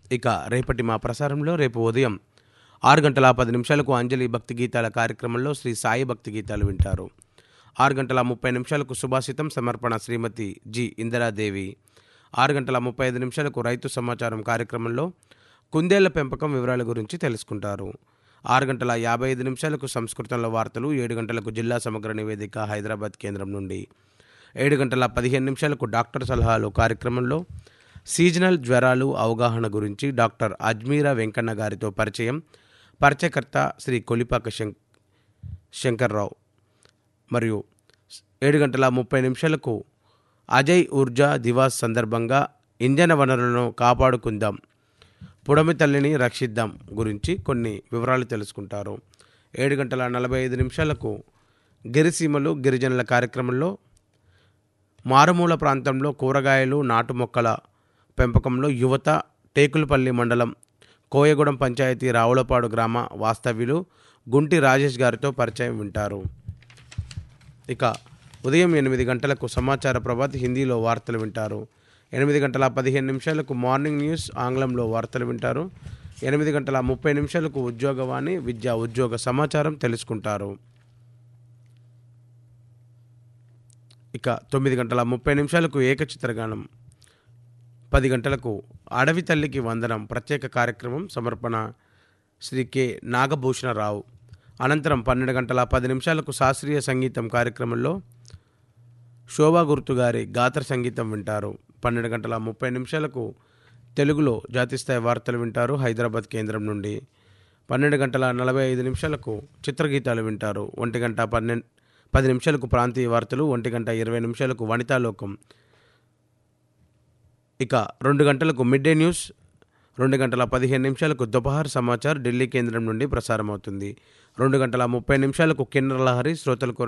ఇక రేపటి మా ప్రసారంలో రేపు ఉదయం ఆరు గంటల పది నిమిషాలకు అంజలి భక్తి గీతాల కార్యక్రమంలో శ్రీ సాయి భక్తి గీతాలు వింటారు ఆరు గంటల ముప్పై నిమిషాలకు సుభాషితం సమర్పణ శ్రీమతి జి ఇందిరాదేవి ఆరు గంటల ముప్పై ఐదు నిమిషాలకు రైతు సమాచారం కార్యక్రమంలో కుందేళ్ల పెంపకం వివరాల గురించి తెలుసుకుంటారు ఆరు గంటల యాభై ఐదు నిమిషాలకు సంస్కృతంలో వార్తలు ఏడు గంటలకు జిల్లా సమగ్ర నివేదిక హైదరాబాద్ కేంద్రం నుండి ఏడు గంటల పదిహేను నిమిషాలకు డాక్టర్ సలహాలు కార్యక్రమంలో సీజనల్ జ్వరాలు అవగాహన గురించి డాక్టర్ అజ్మీరా వెంకన్న గారితో పరిచయం పరిచయకర్త శ్రీ కొలిపాక శం శంకర్రావు మరియు ఏడు గంటల ముప్పై నిమిషాలకు అజయ్ ఊర్జా దివాస్ సందర్భంగా ఇంధన వనరులను కాపాడుకుందాం పుడమి తల్లిని రక్షిద్దాం గురించి కొన్ని వివరాలు తెలుసుకుంటారు ఏడు గంటల నలభై ఐదు నిమిషాలకు గిరిసీమలు గిరిజనుల కార్యక్రమంలో మారుమూల ప్రాంతంలో కూరగాయలు నాటు మొక్కల పెంపకంలో యువత టేకులపల్లి మండలం కోయగూడెం పంచాయతీ రావులపాడు గ్రామ వాస్తవ్యులు గుంటి రాజేష్ గారితో పరిచయం వింటారు ఇక ఉదయం ఎనిమిది గంటలకు సమాచార ప్రభాత్ హిందీలో వార్తలు వింటారు ఎనిమిది గంటల పదిహేను నిమిషాలకు మార్నింగ్ న్యూస్ ఆంగ్లంలో వార్తలు వింటారు ఎనిమిది గంటల ముప్పై నిమిషాలకు ఉద్యోగవాణి విద్యా ఉద్యోగ సమాచారం తెలుసుకుంటారు ఇక తొమ్మిది గంటల ముప్పై నిమిషాలకు ఏకచిత్రగానం పది గంటలకు అడవి తల్లికి వందనం ప్రత్యేక కార్యక్రమం సమర్పణ శ్రీ కె నాగభూషణరావు అనంతరం పన్నెండు గంటల పది నిమిషాలకు శాస్త్రీయ సంగీతం కార్యక్రమంలో శోభా గుర్తు గారి గాత్ర సంగీతం వింటారు పన్నెండు గంటల ముప్పై నిమిషాలకు తెలుగులో జాతీయస్థాయి వార్తలు వింటారు హైదరాబాద్ కేంద్రం నుండి పన్నెండు గంటల నలభై ఐదు నిమిషాలకు చిత్రగీతాలు వింటారు ఒంటి గంట పన్నెండు పది నిమిషాలకు ప్రాంతీయ వార్తలు ఒంటి గంట ఇరవై నిమిషాలకు వనితాలోకం ఇక రెండు గంటలకు మిడ్ డే న్యూస్ రెండు గంటల పదిహేను నిమిషాలకు దుపహార్ సమాచార్ ఢిల్లీ కేంద్రం నుండి ప్రసారం అవుతుంది రెండు గంటల ముప్పై నిమిషాలకు కిన్నర లహరి శ్రోతలకు